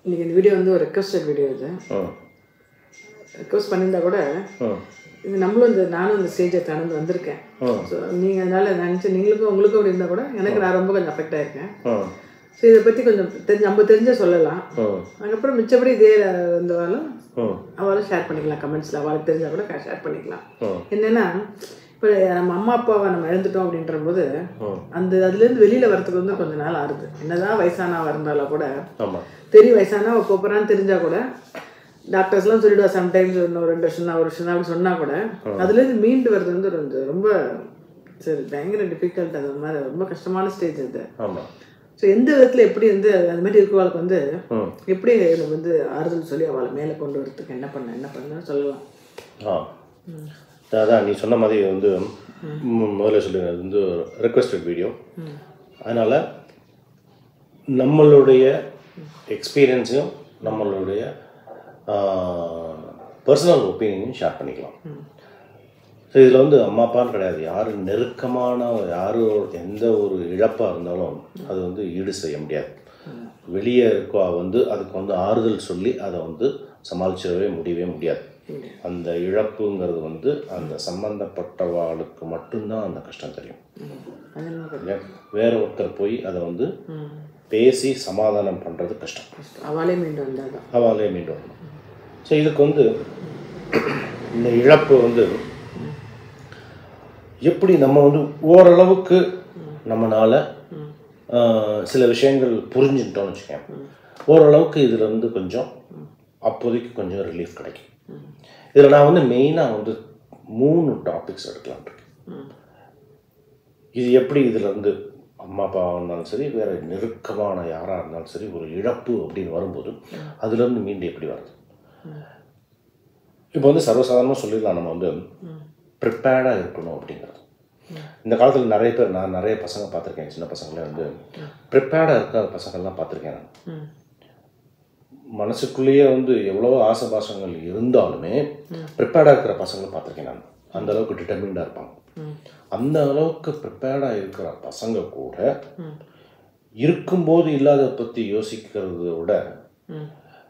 இன்னைக்கு இந்த வீடியோ வந்து ஒரு ரெக்வஸ்டட் வீடியோ இது ம் ரெக்வஸ்ட் பண்ணியிருந்தா கூட ம் இது நம்மளும் இந்த நானும் இந்த ஸ்டேஜை கடந்து வந்திருக்கேன் ம். ஸோ நீங்கள் அதனால நினச்சி நீங்களுக்கும் உங்களுக்கும் அப்படி இருந்தால் கூட எனக்கு நான் ரொம்ப கொஞ்சம் அஃபெக்ட் ஆயிருக்கேன் ம் ஸோ இதை பற்றி கொஞ்சம் தெரிஞ்சு நம்ம தெரிஞ்ச சொல்லலாம் ம் அதுக்கப்புறம் மிச்சப்படி இதே வந்தவாலும் ம் அவளும் ஷேர் பண்ணிக்கலாம் கமெண்ட்ஸில் அவளுக்கு தெரிஞ்சால் கூட ஷேர் பண்ணிக்கலாம் ம். என்னென்னா இப்போ நம்ம அம்மா அப்பாவை நம்ம இழந்துட்டோம் அப்படின்ற போது ம். அந்த அதுலேருந்து வெளியில் வரதுக்கு வந்து கொஞ்ச நாள் ஆறுது என்னதான் வயசானவா இருந்தாலும் கூட ஆமாம் தெரியும் வயசானவ போகிறான்னு தெரிஞ்சா கூட டாக்டர்ஸ்லாம் சொல்லிடுவா சம்டைம்ஸ் இன்னும் ரெண்டு வருஷம் தான் ஒரு வருஷம் தான் அப்படி சொன்னால் கூட அதுலேருந்து மீண்டு வர்றது வந்து கொஞ்சம் ரொம்ப சரி பயங்கர டிஃபிகல்ட் அது மாதிரி ரொம்ப கஷ்டமான ஸ்டேஜ் அது ஆமாம் ஸோ எந்த விதத்தில் எப்படி வந்து அது மாதிரி இருக்கவாளுக்கு வந்து ம் எப்படி எனக்கு வந்து ஆறுதல் சொல்லி அவளை மேலே கொண்டு வரதுக்கு என்ன பண்ண என்ன பண்ண சொல்லலாம் ஆ அதான் நீ சொன்ன மாதிரி வந்து ம், முதல்ல சொல்லுங்க அது வந்து ரெக்வஸ்டட் வீடியோ அதனால் நம்மளுடைய எக்ஸ்பீரியன்ஸையும் நம்மளுடைய பர்சனல் ஒப்பீனியனையும் ஷேர் பண்ணிக்கலாம் ஸோ இதில் வந்து அம்மா அப்பான்னு கிடையாது யார் நெருக்கமான யார் எந்த ஒரு இழப்பாக இருந்தாலும் அது வந்து ஈடு செய்ய முடியாது வெளியே இருக்கோ வந்து அதுக்கு வந்து ஆறுதல் சொல்லி அதை வந்து சமாளிச்சிடவே முடியவே முடியாது அந்த இழப்புங்கிறது வந்து அந்த சம்பந்தப்பட்டவாளுக்கு மட்டும்தான் அந்த கஷ்டம் தெரியும் அது என்ன கஷ்டம்? இல்லையா? வேற ஒருத்தர் போய் அதை வந்து பேசி சமாதானம் பண்ணுறது கஷ்டம் கஷ்டம் அவளே மீண்டு வந்தாதான் அவாலே மீண்டும் வரணும் ஸோ இதுக்கு வந்து இந்த இழப்பு வந்து எப்படி நம்ம வந்து ஓரளவுக்கு நம்மளால் சில விஷயங்கள் புரிஞ்சுக்கிட்டோம்னு வச்சுக்கேன் ஓரளவுக்கு இதில் இருந்து கொஞ்சம் அப்போதைக்கு கொஞ்சம் ரிலீஃப் கிடைக்கும் இதில் நான் வந்து மெயினாக வந்து மூணு டாபிக்ஸ் எடுக்கலாம்னு இருக்கேன் இது எப்படி இதுல இருந்து அம்மா அப்பாவாக இருந்தாலும் சரி வேற நெருக்கமான யாராக இருந்தாலும் சரி ஒரு இழப்பு அப்படின்னு வரும்போது அதுலேருந்து மீண்டு எப்படி வருது இப்போ வந்து சர்வசாதாரணமாக சொல்லிடலாம் நம்ம வந்து ப்ரிப்பேர்டாக இருக்கணும் அப்படிங்கிறது இந்த காலத்தில் நிறைய பேர் நான் நிறைய பசங்க பார்த்துருக்கேன் சின்ன பசங்களே வந்து ப்ரிப்பேர்டாக இருக்காத பசங்கள்லாம் பார்த்துருக்கேன் நான் ம் மனசுக்குள்ளேயே வந்து எவ்வளவோ ஆசை பாசங்கள் இருந்தாலுமே ப்ரிப்பேர்டாக இருக்கிற பசங்களை பார்த்துருக்கேன் நான் அந்த அளவுக்கு டிட்டர்மின்டாக இருப்பாங்க அந்த அளவுக்கு ப்ரிப்பேர்டாக இருக்கிற பசங்க கூட இருக்கும்போது இல்லாத பற்றி யோசிக்கிறத விட ம்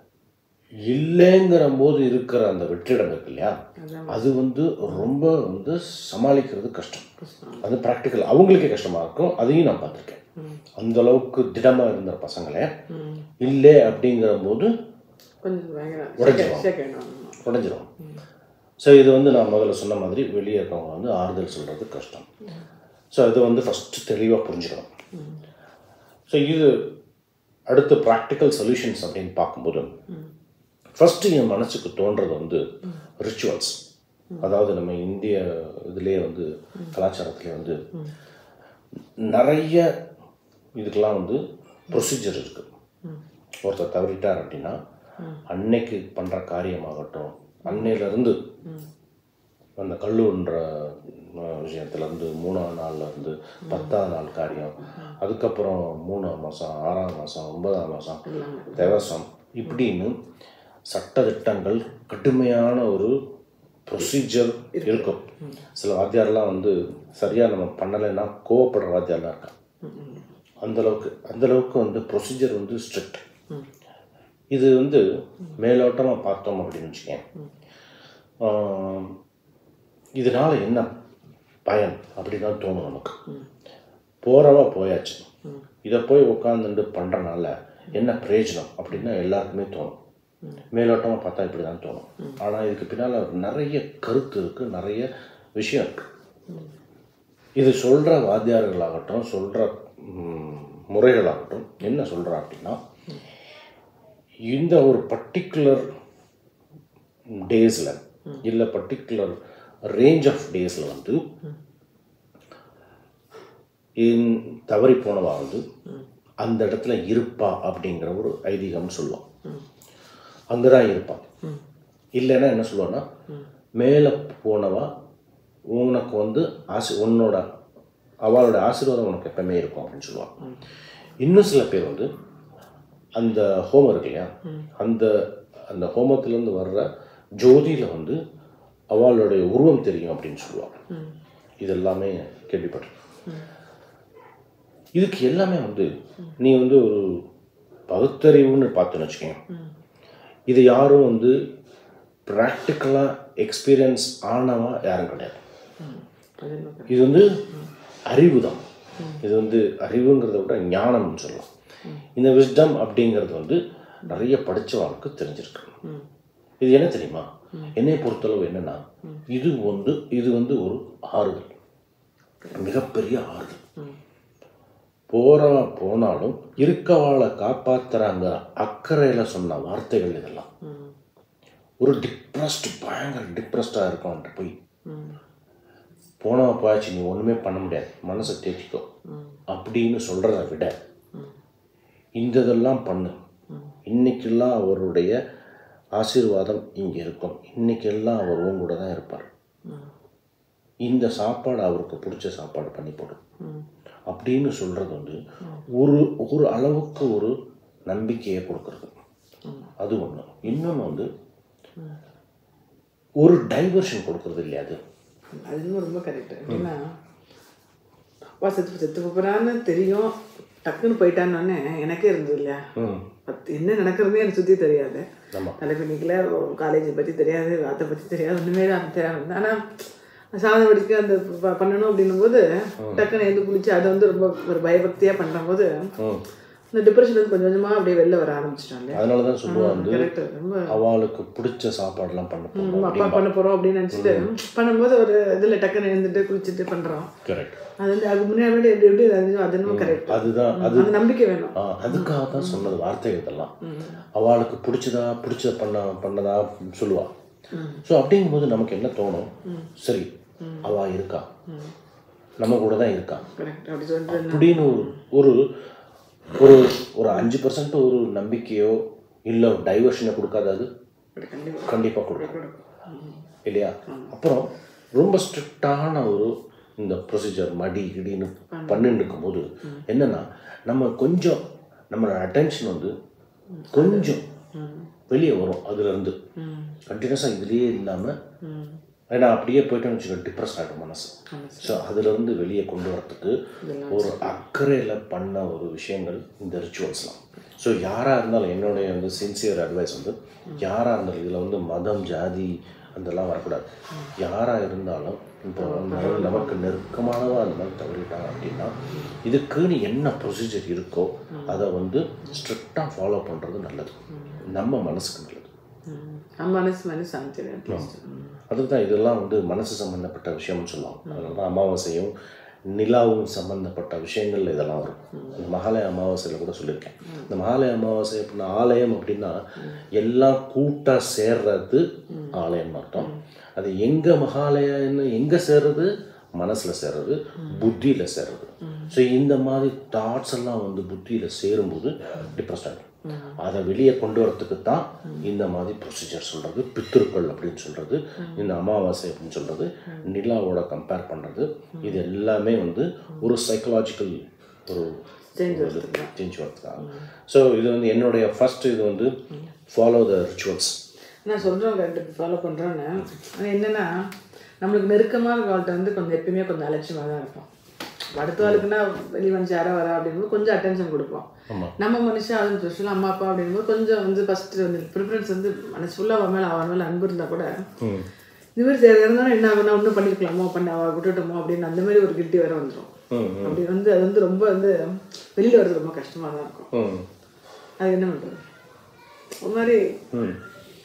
இல்லைங்கிற போது இருக்கிற அந்த வெற்றிடம் இருக்கு இல்லையா அது வந்து ரொம்ப வந்து சமாளிக்கிறது கஷ்டம் கஷ்டம் அது ப்ராக்டிக்கல் அவங்களுக்கே கஷ்டமாக இருக்கும் அதையும் நான் பார்த்துருக்கேன் அந்த அளவுக்கு திடமாக இருந்த பசங்களே ம் இல்லை அப்படிங்கிற போது கொஞ்சம் பயங்கர உடைஞ்சிரும். ஷேக் ஆகிடும் உடஞ்சிரும் ஸோ இது வந்து நான் முதல்ல சொன்ன மாதிரி வெளியே இருக்கவங்க வந்து ஆறுதல் சொல்கிறது கஷ்டம் ஸோ இது வந்து ஃபஸ்ட்டு தெளிவாக புரிஞ்சுக்கணும் ஸோ இது அடுத்து ப்ராக்டிக்கல் சொல்யூஷன்ஸ் அப்படின்னு பார்க்கும்போது ஃபஸ்ட்டு என் மனசுக்கு தோன்றது வந்து ரிச்சுவல்ஸ் அதாவது நம்ம இந்திய இதுலேயே வந்து கலாச்சாரத்திலே வந்து நிறைய இதுக்கெல்லாம் வந்து ப்ரொசீஜர் இருக்குது ஒருத்தர் தவறிட்டார் அப்படின்னா அன்னைக்கு பண்ணுற காரியமாகட்டும் அன்னையிலேருந்து அந்த கல்லூன்ற விஷயத்துலேருந்து மூணாவது நாள்ல இருந்து பத்தாவது நாள் காரியம் அதுக்கப்புறம் மூணாம் மாதம் ஆறாம் மாதம் ஒன்பதாம் மாதம் தேவசம் இப்படின்னு சட்டதிட்டங்கள் கடுமையான ஒரு ப்ரொசீஜர் இருக்கும் சில வாத்தியார்லாம் வந்து சரியாக நம்ம பண்ணலைன்னா கோவப்படுற வாத்தியார்லாம் இருக்காங்க அந்த அளவுக்கு அந்த அளவுக்கு வந்து ப்ரொசீஜர் வந்து ஸ்ட்ரிக்ட் இது வந்து மேலோட்டமாக பார்த்தோம் அப்படின்னு வச்சுக்கேன் ஆம், இதனால என்ன பயன் அப்படின்னு தான் தோணும் நமக்கு போகிறவா போயாச்சு இதை போய் உட்காந்துட்டு பண்ணுறனால என்ன பிரயோஜனம் அப்படின்னு எல்லாருக்குமே தோணும் மேலோட்டமாக பார்த்தா இப்படி தான் தோணும் ஆனால் இதுக்கு பின்னால் நிறைய கருத்து இருக்குது நிறைய விஷயம் இருக்குது இது சொல்கிற வாத்தியார்களாகட்டும் சொல்கிற முறைகளாகட்டும் என்ன சொல்கிறா அப்படின்னா இந்த ஒரு பர்டிகுலர் டேஸில் இல்லை பர்டிகுலர் ரேஞ்ச் ஆஃப் டேஸில் வந்து இன் தவறி போனவா வந்து அந்த இடத்துல இருப்பா அப்படிங்கிற ஒரு ஐதீகம்னு சொல்லுவோம் அங்கே தான் இருப்பான் இல்லைன்னா என்ன சொல்லுவான்னா மேலே போனவா உனக்கு வந்து ஆசி உன்னோட அவளோட ஆசீர்வாதம் உனக்கு எப்பவுமே இருக்கும் அப்படின்னு சொல்லுவாங்க இன்னும் சில பேர் வந்து அந்த ஹோமம் இருக்கு இல்லையா அந்த அந்த ஹோமத்திலேருந்து வர்ற ஜோதியில் வந்து அவளுடைய உருவம் தெரியும் அப்படின்னு சொல்லுவாங்க இது எல்லாமே கேள்விப்பட்டிருக்கேன் இதுக்கு எல்லாமே வந்து நீ வந்து ஒரு பகுத்தறிவுன்னு பார்த்தோன்னு வச்சுக்கோங்க இது யாரும் வந்து ப்ராக்டிக்கலாக எக்ஸ்பீரியன்ஸ் ஆனவா யாரும் கிடையாது அது என்ன இது வந்து அறிவு தான் இது வந்து அறிவுங்கிறத விட ஞானம்னு சொல்லலாம் இந்த விஸ்டம் அப்படிங்கிறது வந்து நிறைய படித்தவங்களுக்கு தெரிஞ்சிருக்கு இது என்ன தெரியுமா என்னை பொறுத்தளவு என்னன்னா இது வந்து இது வந்து ஒரு ஆறுதல் மிகப்பெரிய ஆறுதல் போகிறவன் போனாலும் இருக்கவாளை காப்பாத்துறாங்க அக்கறையில் சொன்ன வார்த்தைகள் இதெல்லாம் ஒரு டிப்ரெஸ்டு பயங்கர டிப்ரெஸ்டாக இருக்கவன்ட்ட போய் போனவன் போயாச்சு நீ ஒன்றுமே பண்ண முடியாது மனசை தேத்திக்கோ அப்படின்னு சொல்கிறத விட இந்த இதெல்லாம் பண்ணு இன்னைக்கெல்லாம் அவருடைய ஆசீர்வாதம் இங்கே இருக்கும் இன்னைக்கெல்லாம் அவர் உன் கூட தான் இருப்பார் இந்த சாப்பாடு அவருக்கு பிடிச்ச சாப்பாடு பண்ணி போடும் அப்படின்னு சொல்கிறது வந்து ஒரு ஒரு அளவுக்கு ஒரு நம்பிக்கையை கொடுக்கறது அது ஒன்று இன்னொன்று வந்து ஒரு டைவர்ஷன் கொடுக்கறது இல்லையா அது அது இன்னும் ரொம்ப கரெக்டு எப்படின்னா அப்பா செத்து செத்து போகிறான்னு தெரியும் டக்குன்னு போயிட்டான்னு எனக்கே இருந்தது இல்லையா ம் பத்து என்ன நடக்கிறதே எனக்கு சுற்றி தெரியாது ஆமாம் தலைப்பணிக்கல காலேஜை பற்றி தெரியாது அதை பற்றி தெரியாது ஒன்றுமே தெரியாது ஆனால் சாதனை படிக்க அந்த ப- பண்ணணும் அப்படின்னும் போது டக்குன்னு எழுந்து குளிச்சு அதை வந்து ரொம்ப ஒரு பயபக்தியாக பண்ணுற போது ம் இந்த டிப்ரெஷன் வந்து கொஞ்சம் கொஞ்சமாக அப்படியே வெளில வர ஆரம்பிச்சிட்டாங்க அதனால தான் சொல்லுவாங்க வந்து கரெக்ட் ரொம்ப அவளுக்கு பிடிச்ச சாப்பாடுலாம் பண்ண நம்ம போகிறோம் அப்பா பண்ண போகிறோம் அப்படின்னு நினச்சிட்டு பண்ணும்போது ஒரு இதில் டக்குன்னு எழுந்துட்டு குளிச்சுட்டு பண்ணுறோம் கரெக்ட் அது வந்து அதுக்கு முன்னாடி எப்படி எப்படி அது அது இன்னும் கரெக்ட் அதுதான் அது அந்த நம்பிக்கை வேணும் ஆ, அதுக்காக தான் சொன்னது வார்த்தை இதெல்லாம் அவளுக்கு பிடிச்சதா பிடிச்சத பண்ண பண்ணதா சொல்லுவா ஸோ அப்படிங்கும்போது நமக்கு என்ன தோணும் சரி அவ இருக்கா நம்ம கூட தான் இருக்கா கரெக்ட் அப்படி சொல்லிட்டு அப்படின்னு ஒரு ஒரு ஒரு ஒரு அஞ்சு பர்சன்ட் ஒரு நம்பிக்கையோ இல்லை ஒரு டைவர்ஷனை கொடுக்காது அது அப்படி கண்டிப்பாக கண்டிப்பாக கொடுக்கும் இல்லையா அப்புறம் ரொம்ப ஸ்ட்ரிக்டான ஒரு இந்த ப்ரொசீஜர் மடி கிடின்னு பண்ணிட்டு இருக்கும்போது என்னன்னா நம்ம கொஞ்சம் நம்மளோட அட்டென்ஷன் வந்து கொஞ்சம் வெளியே வரும் அதுலேருந்து கண்டினியூஸாக இதுலேயே இல்லாமல் ஏன்னா அப்படியே போயிட்டோம்னு வச்சுக்கோ டிப்ரெஸ் ஆகிடும் மனசு ஸோ அதுலேருந்து வெளியே கொண்டு வரத்துக்கு ஒரு அக்கறையில் பண்ண ஒரு விஷயங்கள் இந்த ரிச்சுவல்ஸ்லாம் ஸோ யாராக இருந்தாலும் என்னுடைய வந்து சின்சியர் அட்வைஸ் வந்து யாராக இருந்தாலும் இதில் வந்து மதம் ஜாதி அதெல்லாம் வரக்கூடாது யாராக இருந்தாலும் இப்போ வந்து நமக்கு நெருக்கமானவா அந்த மாதிரி தவறிட்டாங்க அப்படின்னா இதுக்குன்னு என்ன ப்ரொசீஜர் இருக்கோ அதை வந்து ஸ்ட்ரிக்டாக ஃபாலோ பண்ணுறது நல்லது நம்ம மனசுக்கு நல்லது நம்ம மனசு மனசு சாந்தி அட்லீஸ்ட் அதுதான் இதெல்லாம் வந்து மனசு சம்பந்தப்பட்ட விஷயம்னு சொல்லுவாங்க அதனால தான் அமாவாசையும் நிலாவும் சம்பந்தப்பட்ட விஷயங்கள் இதெல்லாம் வரும் இந்த மகாலய அமாவாசையில் கூட சொல்லியிருக்கேன் இந்த மகாலய அமாவாசை அப்படின்னா ஆலயம் அப்படின்னா எல்லாம் கூட்டாக சேர்றது ஆலயம்னு அர்த்தம் அது எங்கே மகாலயன்னு எங்கே சேர்றது மனசில் சேர்றது புத்தியில் சேர்றது ஸோ இந்த மாதிரி தாட்ஸ் எல்லாம் வந்து புத்தியில் சேரும்போது டிப்ரெஸ்ட் ஆகிடும் அதை வெளியே கொண்டு வரத்துக்கு தான் இந்த மாதிரி ப்ரொசீஜர் சொல்கிறது பித்திருக்கள் அப்படின்னு சொல்கிறது இந்த அமாவாசை அப்படின்னு சொல்கிறது நிலாவோட கம்பேர் பண்ணுறது இது எல்லாமே வந்து ஒரு சைக்கலாஜிக்கல் ஒரு Change சேஞ்ச் வரதுக்காக ஸோ இது வந்து என்னுடைய ஃபர்ஸ்ட் இது வந்து ஃபாலோ த ரிச்சுவல்ஸ் நான் சொல்கிறேன் கரெக்ட் ஃபாலோ பண்ணுறேன்னு ஆனால் என்னென்னா நம்மளுக்கு நெருக்கமான வாழ்க்கை வந்து கொஞ்சம் எப்பயுமே கொஞ்சம் அலட்சியமாக தான் இருப்போம் அடுத்த வாழ்க்குன்னா வெளியே வந்து யாரோ வரா அப்படிங்கும்போது கொஞ்சம் அட்டென்ஷன் கொடுப்போம் ஆமாம் நம்ம மனுஷன் அதுன்னு ஸ்பெஷலாக அம்மா அப்பா அப்படிங்கும்போது கொஞ்சம் வந்து ஃபஸ்ட்டு வந்து ப்ரிஃபரன்ஸ் வந்து மனசு ஃபுல்லாக அவன் மேலே அவன் மேலே அன்பு இருந்தால் கூட இந்த மாதிரி சரி இருந்தாலும் என்ன ஆகுனா ஒன்றும் பண்ணிருக்கலாமோ பண்ண அவ விட்டுட்டோமோ அப்படின்னு அந்த மாதிரி ஒரு கில்ட்டி வேற வந்துடும் ம் அப்படி வந்து அது வந்து ரொம்ப வந்து வெளியில் வர்றது ரொம்ப கஷ்டமாக தான் இருக்கும் ம் அது என்ன பண்ணுறது ஒரு மாதிரி ம்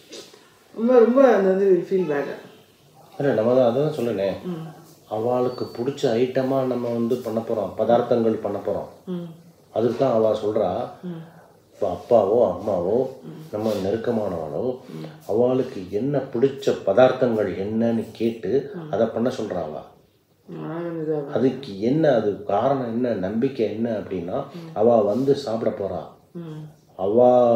ரொம்ப ரொம்ப அந்த வந்து ஃபீல் பேடு இல்லை நம்ம தான் அதான் சொன்னேனே அவளுக்கு பிடிச்ச ஐட்டமாக நம்ம வந்து பண்ண போகிறோம் பதார்த்தங்கள் பண்ண போகிறோம் அதுக்கு தான் அவள் சொல்கிறா இப்போ அப்பாவோ அம்மாவோ நம்ம நெருக்கமானவளோ அவளுக்கு என்ன பிடிச்ச பதார்த்தங்கள் என்னன்னு கேட்டு அதை பண்ண சொல்றா அவ இதாக அதுக்கு என்ன அது காரணம் என்ன நம்பிக்கை என்ன அப்படின்னா அவ வந்து சாப்பிட போறா அவ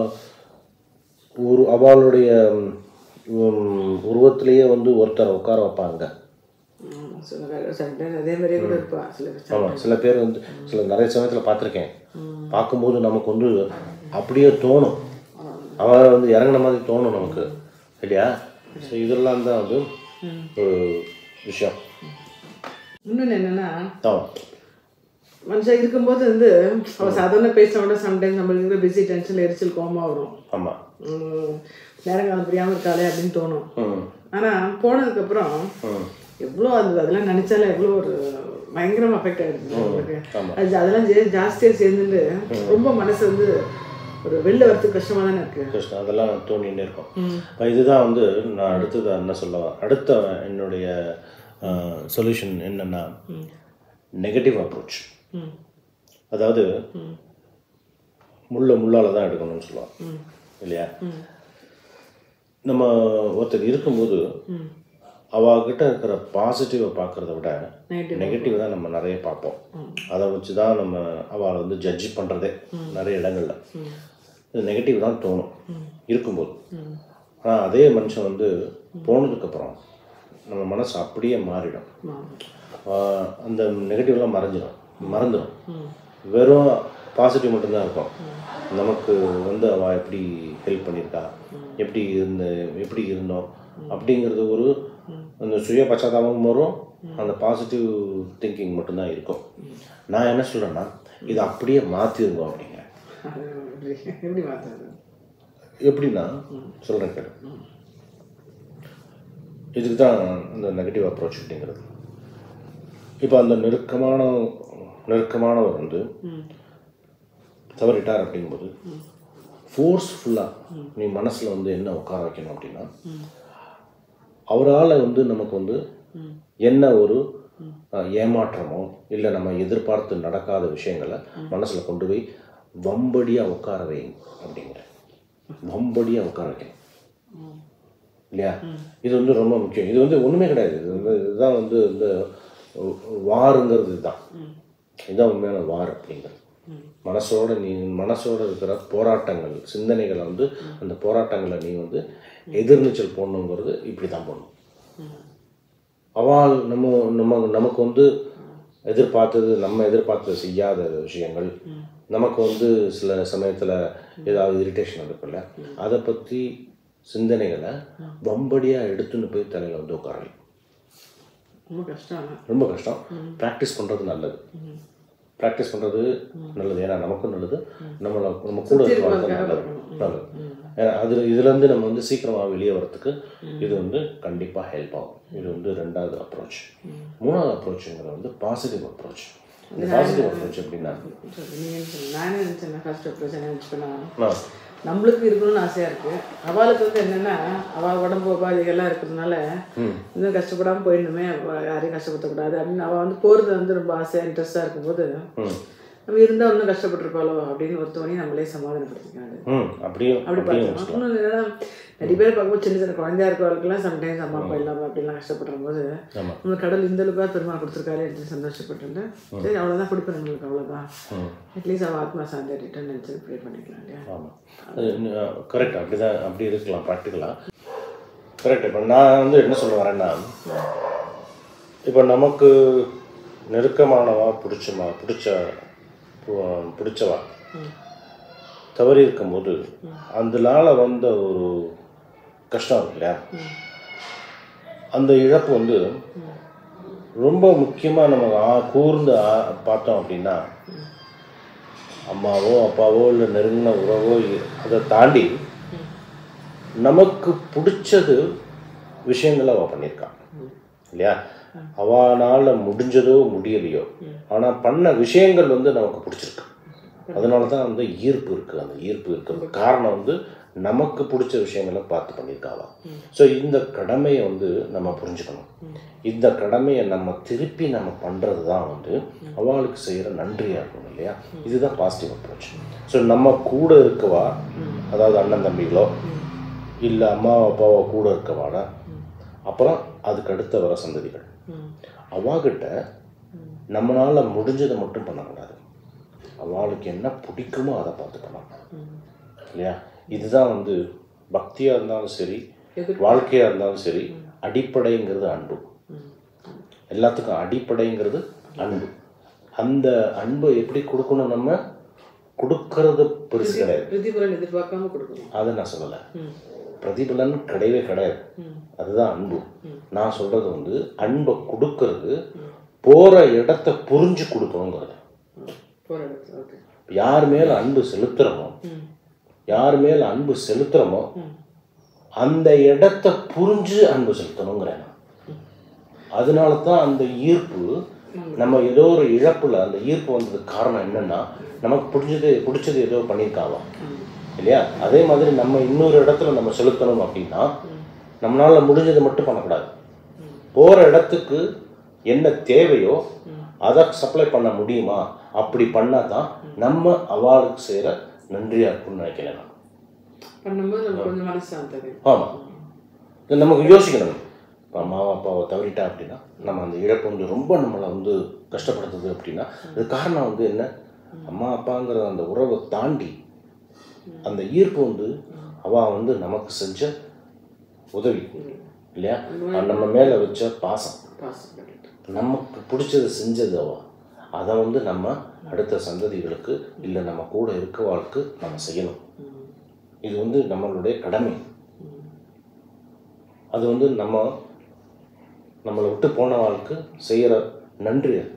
ஒரு அவளுடைய ம், உருவத்திலேயே வந்து ஒருத்தரை உட்கார வைப்பாங்க சில பேர் சில பேர் அதே மாதிரியே கூட இருப்பா சில பேர் ஆமாம் சில பேர் வந்து சில நிறைய சமயத்தில் பார்த்துருக்கேன் பார்க்கும்போது நமக்கு வந்து அப்படியே தோணும் அவன் வந்து இறங்குன மாதிரி தோணும் நமக்கு இல்லையா ஸோ இதெல்லாம் தான் வந்து ஒரு விஷயம் இன்னொன்று என்னென்னா ஆமாம் மனுஷன் இருக்கும்போது வந்து அவள் சாதாரண பேசினா கூட சம்டைம்ஸ் நம்மளுக்கு இருக்கிற பிஸி டென்ஷன் எரிச்சல் கோமா வரும் ஆமாம் உம், நேரங்காலம் புரியாமல் இருக்காளே அப்படின்னு தோணும் ம் ஆனால் போனதுக்கப்புறம் ம் எவ்வளோ அது அதெல்லாம் நினைச்சாலே எவ்வளோ ஒரு பயங்கரமா அஃபெக்ட் ஆயிடுது அவங்களுக்கு ஆமா. அது அதெல்லாம் ஜே- ஜாஸ்தியா சேர்ந்துட்டு ரொம்ப மனசு வந்து ஒரு வெளில வரதுக்கு கஷ்டமா தானே இருக்கு கஷ்டம் அதெல்லாம் தோணிகிட்டே இருக்கும் இப்ப இதுதான் வந்து நான் அடுத்தது என்ன சொல்ல வரேன். அடுத்த என்னுடைய சொல்யூஷன் என்னன்னா நெகட்டிவ் அப்ரோச் ம் அதாவது முள்ள முள்ளால் தான் எடுக்கணும்னு சொல்லுவாங்க இல்லையா நம்ம ஒருத்தர் இருக்கும்போது ம் அவகிட்ட இருக்கிற பாசிட்டிவை பார்க்கறத விட நைட்டு நெகட்டிவ் தான் நம்ம நிறைய பார்ப்போம் அதை வச்சு தான் நம்ம அவளை வந்து ஜட்ஜ் பண்ணுறதே நிறைய இடங்கள்ல இது நெகட்டிவ் தான் தோணும் இருக்கும்போது ம் ஆனால் அதே மனுஷன் வந்து போனதுக்கப்புறம் நம்ம மனசு அப்படியே மாறிடும் ஆமா. ஆஹ் அந்த நெகட்டிவ்லாம் மறைஞ்சிடும் மறந்துடும் ம் வெறும் பாசிட்டிவ் மட்டும்தான் இருக்கும் நமக்கு வந்து அவள் எப்படி ஹெல்ப் பண்ணியிருக்கா எப்படி இருந்த எப்படி இருந்தோம் அப்படிங்கிறது ஒரு அந்த சுய பச்சாதாபமும் வரும் அந்த பாசிட்டிவ் திங்கிங் மட்டும்தான் இருக்கும் நான் என்ன சொல்கிறேன்னா இதை அப்படியே மாற்றிருந்தோம் அப்படிங்கிறேன் அது எப்படி எப்படி மாத்துறது எப்படின்னா சொல்கிறேன் கேடு இதுக்கு தான் இந்த நெகட்டிவ் அப்ரோச் அப்படிங்கிறது இப்போ அந்த நெருக்கமான நெருக்கமானவர் வந்து ம் தவறிட்டார் அப்படிங்கும்போது ஃபோர்ஸ்ஃபுல்லாக நீ மனசில் வந்து என்ன உட்கார வைக்கணும் அப்படின்னா அவரால் வந்து நமக்கு வந்து ம் என்ன ஒரு அஹ், ஏமாற்றமோ இல்லை நம்ம எதிர்பார்த்து நடக்காத விஷயங்களை மனசில் கொண்டு போய் வம்படியாக உட்கார வைங்க அப்படிங்கிற வம்படியாக உட்கார வைக்கணும் ம் இல்லையா இது வந்து ரொம்ப முக்கியம் இது வந்து ஒன்றுமே கிடையாது இது வந்து இதுதான் வந்து இந்த வாருங்கிறது இதுதான் இதுதான் உண்மையான வார் அப்படிங்கிறது மனசோட நீ மனசோட இருக்கிற போராட்டங்கள் சிந்தனைகளை வந்து அந்த போராட்டங்களை நீ வந்து எதிர்நீச்சல் போடணுங்கிறது இப்படி தான் போடணும் அவள் நம்ம நம்ம நமக்கு வந்து எதிர்பார்த்தது நம்ம எதிர்பார்த்தது செய்யாத விஷயங்கள் நமக்கு வந்து சில சமயத்தில் ஏதாவது இரிட்டேஷன் இருக்குல்ல அதை பற்றி சிந்தனைகளை வம்படியாக எடுத்துன்னு போய் தலையில் வந்து உட்காரலை ரொம்ப கஷ்டம் ஆனா. ரொம்ப கஷ்டம் ப்ராக்டிஸ் பண்ணுறது நல்லது ப்ராக்டிஸ் பண்ணுறது நல்லது ஏன்னா நமக்கும் நல்லது நம்மளை நம்ம கூட இருக்கிறவங்களுக்கும் நல்லது நல்லது ஏன்னா அதில் இதுலேருந்து நம்ம வந்து சீக்கிரமாக வெளியே வரத்துக்கு இது வந்து கண்டிப்பாக ஹெல்ப் ஆகும் இது வந்து ரெண்டாவது அப்ரோச் மூணாவது அப்ரோச்சுங்கிறது வந்து பாசிட்டிவ் அப்ரோச் இந்த பாசிட்டிவ் அப்ரோச் எப்படின்னா சரி, நீங்க என்ன சொல்லுங்க. நானே நினச்சேன் ஃபர்ஸ்ட் பிரச்சனை நினச்சிப்பேனா நான் நம்மளுக்கு இருக்கணும்னு ஆசையாக இருக்குது அவளுக்கு வந்து என்னென்னா அவள் உடம்பு உபாதைகள்லாம் இருக்கிறதுனால இன்னும் கஷ்டப்படாமல் போயிடணுமே அவ யாரையும் கஷ்டப்படுத்தக்கூடாது அப்படின்னு அவள் வந்து போகிறது வந்து ரொம்ப ஆசையாக இன்ட்ரெஸ்டாக இருக்கும்போது ம் நம்ம இருந்தால் இன்னும் கஷ்டப்பட்டிருப்பாளோ அப்படின்னு ஒரு தோணி நம்மளே சமாதானப்படுத்திக்காது ம் அப்படியும் அப்படி அப்படியும் பார்த்தோம் இன்னும் என்னன்னா, நிறைய பேர் பார்க்கும்போது சின்ன சின்ன குழந்தையா இருக்கவங்களுக்குலாம் சம்டைம்ஸ் அம்மா அப்பா இல்லாமல் அப்படிலாம் கஷ்டப்படுற போது ஆமா. நம்ம கடவுள் இந்த அளவுக்காக பெருமாள் கொடுத்துருக்காரு என்று சந்தோஷப்பட்டு சரி அவ்வளோதான் கொடுப்பேன் நம்மளுக்கு அவ்வளோதான் ம் அட்லீஸ்ட் அவள் ஆத்மா சாந்தி ரிட்டர்ன் நினச்சி ப்ரே பண்ணிக்கலாம் இல்லையா ஆமாம் அது கரெக்ட் அப்படி தான் அப்படி இருக்கலாம் ப்ராக்டிக்கலாக கரெக்ட் இப்போ நான் வந்து என்ன சொல்ல வரேன்னா இப்போ நமக்கு நெருக்கமானவா பிடிச்சமா பிடிச்ச பு- பிடிச்சவா தவறி இருக்கும்போது அதனால வந்த ஒரு கஷ்டம் இருக்கு இல்லையா அந்த இழப்பு வந்து ரொம்ப முக்கியமாக நம்ம ஆ- கூர்ந்து ஆ- பார்த்தோம் அப்படின்னா அம்மாவோ அப்பாவோ இல்லை நெருங்கின உறவோ இ- அதை தாண்டி நமக்கு பிடிச்சது விஷயங்களை அவள் பண்ணியிருக்கான் இல்லையா அவனால் முடிஞ்சதோ முடியலையோ ஆனால் பண்ண விஷயங்கள் வந்து நமக்கு பிடிச்சிருக்கு அதனால தான் அந்த ஈர்ப்பு இருக்குது அந்த ஈர்ப்பு இருக்கிறது காரணம் வந்து நமக்கு பிடிச்ச விஷயங்களை பார்த்து பண்ணியிருக்காவா ஸோ இந்த கடமையை வந்து நம்ம புரிஞ்சுக்கணும் இந்த கடமையை நம்ம திருப்பி நம்ம பண்ணுறது தான் வந்து அவளுக்கு செய்கிற நன்றியாக இருக்கணும் இல்லையா இதுதான் பாசிட்டிவ் அப்ரோச் ஸோ நம்ம கூட இருக்கவா அதாவது அண்ணன் தம்பிகளோ இல்லை அம்மா அப்பாவோ கூட இருக்கவாடா அப்புறம் அதுக்கு அடுத்த வர சந்ததிகள் அவாகிட்ட நம்மளால் முடிஞ்சதை மட்டும் பண்ணக்கூடாது அவளுக்கு என்ன பிடிக்குமோ அதை பார்த்து பண்ணணும் இல்லையா இதுதான் வந்து பக்தியாக இருந்தாலும் சரி வாழ்க்கையாக இருந்தாலும் சரி அடிப்படைங்கிறது அன்பு எல்லாத்துக்கும் அடிப்படைங்கிறது அன்பு அந்த அன்பை எப்படி கொடுக்கணும் நம்ம கொடுக்கறது பெருசு கிடையாது பிரதிபலன் எதிர்பார்க்காம கொடுக்கணும் அதை நான் சொல்லலை ம் பிரதிபலன் கிடையவே கிடையாது ம் அதுதான் அன்பு நான் சொல்றது வந்து அன்பை கொடுக்கறது போற இடத்த புரிஞ்சு கொடுக்கணுங்கிறது போகிற இடத்துல ஓகே யார் மேலே அன்பு செலுத்துகிறோமோ ம் யார் மேலே அன்பு செலுத்துகிறோமோ ம் அந்த இடத்த புரிஞ்சு அன்பு செலுத்தணுங்கிறேன் நான். அதனால தான் அந்த ஈர்ப்பு நம்ம ஏதோ ஒரு இழப்புல அந்த ஈர்ப்பு வந்ததுக்கு காரணம் என்னன்னா நமக்கு பிடிச்சது பிடிச்சது ஏதோ பண்ணியிருக்காவா இல்லையா அதே மாதிரி நம்ம இன்னொரு இடத்துல நம்ம செலுத்தணும் அப்படின்னா நம்மளால முடிஞ்சதை மட்டும் பண்ணக்கூடாது போகிற இடத்துக்கு என்ன தேவையோ அதை சப்ளை பண்ண முடியுமா அப்படி பண்ணால் தான் நம்ம அவளுக்கு செய்கிற நன்றியாக இருக்கும்னு நினைக்கிறேன் நான் பண்ணும்போது நமக்கு கொஞ்சம் மனசாந்தம் தெரியும் ஆமாம் இது நமக்கு யோசிக்கணும் இப்போ அம்மாவை அப்பாவை தவறிட்டா அப்படின்னா நம்ம அந்த இழப்பு வந்து ரொம்ப நம்மளை வந்து கஷ்டப்படுத்துது அப்படின்னா அது காரணம் வந்து என்ன அம்மா அப்பாங்கிற அந்த உறவை தாண்டி அந்த ஈர்ப்பு வந்து அவள் வந்து நமக்கு செஞ்ச உதவி இல்லையா நம்ம மேலே வச்ச பாசம் பாசம் கரெக்ட் நமக்கு பிடிச்சதை செஞ்சது அவ அதை வந்து நம்ம அடுத்த சந்ததிகளுக்கு இல்லை நம்ம கூட இருக்கவாளுக்கு நம்ம செய்யணும் இது வந்து நம்மளுடைய கடமை அது வந்து நம்ம நம்மளை விட்டு போனவாளுக்கு செய்கிற நன்றி அது.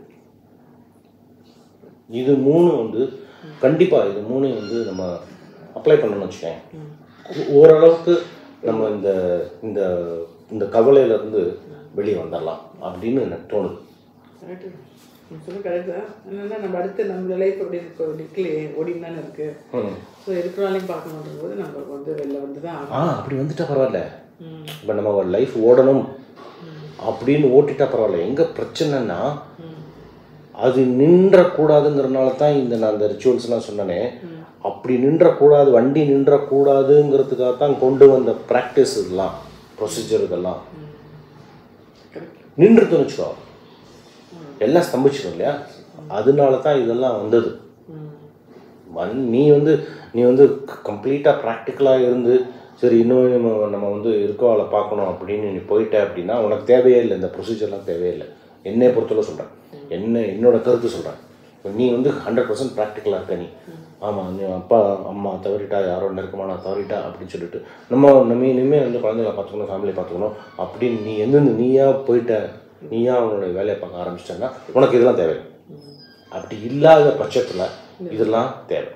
இது மூணு வந்து கண்டிப்பாக இது மூணு வந்து நம்ம அப்ளை பண்ணணும்னு வச்சுக்கோங்க ஓரளவுக்கு நம்ம இந்த இந்த இந்த கவலையிலேருந்து வெளியே வந்துடலாம் அப்படின்னு எனக்கு தோணுது கரெக்டு நீ சொல்ல கரெக்ட் தான் என்னன்னா நம்ம அடுத்து நம்ம லைஃப் அப்படி இப்போ நிற்கலையே ஓடின்னு தானே இருக்கு ம். ஸோ இருக்கிறாலையும் பார்க்க மாட்டேங்கும்போது நம்ம வந்து வெளில வந்து தான் ஆ அப்படி வந்துட்டா பரவாயில்ல ம் இப்போ நம்ம லைஃப் ஓடணும் அப்படின்னு ஓட்டிட்டா பரவாயில்ல எங்கே பிரச்சனைன்னா அது நின்றக்கூடாதுங்கிறனால தான் இந்த நான் அந்த ரிச்சுவல்ஸ்லாம் சொன்னனே அப்படி நின்றக்கூடாது வண்டி நின்றக்கூடாதுங்கிறதுக்காக தான் கொண்டு வந்த ப்ராக்டிஸ் இதெல்லாம் ப்ரொசீஜர் இதெல்லாம் கரெக்ட் நின்றுதுன்னு வச்சுக்கோ எல்லாம் ஸ்தம்பிச்சிடும் இல்லையா அதனால தான் இதெல்லாம் வந்தது ம் வந்- நீ வந்து நீ வந்து கம்ப்ளீட்டாக ப்ராக்டிக்கலாக இருந்து சரி இன்னும் நம்ம நம்ம வந்து இருக்கவாளை பார்க்கணும் அப்படின்னு நீ போயிட்ட அப்படின்னா உனக்கு தேவையே இல்லை இந்த ப்ரொசீஜர்லாம் தேவையே இல்லை என்னை பொறுத்தளவு சொல்கிறேன் என்ன என்னோட கருத்து சொல்கிறேன் நீ வந்து ஹண்ட்ரட் பர்சன்ட் ப்ராக்டிக்கலாக இருக்க நீ ஆமாம் நீ அப்பா அம்மா தவறிட்டா யாரோ நெருக்கமான தவறிட்டா அப்படின்னு சொல்லிட்டு நம்ம நம்ம இனிமேல் வந்து குழந்தைகளை பார்த்துக்கணும் ஃபேமிலியை பார்த்துக்கணும் அப்படின்னு நீ எந்தெந்த நீயா போயிட்ட நீயா அவனோட வேலையை பார்க்க ஆரம்பிச்சிட்டேன்னா உனக்கு இதெல்லாம் தேவை அப்படி இல்லாத பட்சத்தில் இதெல்லாம் தேவை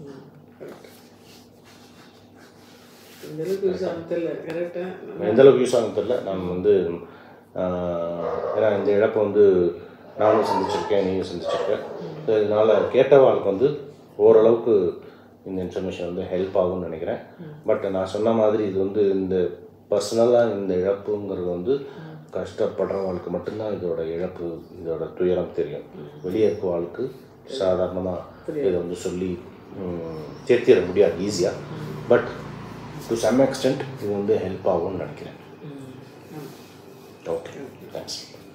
இந்த அளவுக்கு யூஸ் ஆகும் தெரியல கரெக்டாக எந்த அளவுக்கு யூஸ் ஆகும் தெரியல நான் வந்து ஆஹ், ஏன்னா இந்த இழப்பை வந்து நானும் சந்திச்சிருக்கேன் நீயும் சந்திச்சிருக்கேன் ஸோ இதனால் கேட்டவாளுக்கு வந்து ஓரளவுக்கு இந்த இன்ஃபர்மேஷன் வந்து ஹெல்ப் ஆகும்னு நினைக்கிறேன் பட் நான் சொன்ன மாதிரி இது வந்து இந்த பர்சனலாக இந்த இழப்புங்கிறது வந்து கஷ்டப்படுறவங்களுக்கு மட்டும்தான் இதோட இழப்பு இதோட துயரம் தெரியும் வெளியே இருக்கவாளுக்கு சாதாரணமாக இதை வந்து சொல்லி ம், தேர்த்திட முடியாது ஈஸியாக பட் டு சம் எக்ஸ்டென்ட் இது வந்து ஹெல்ப் ஆகும்னு நினைக்கிறேன் ஓகே தேங்க்ஸ்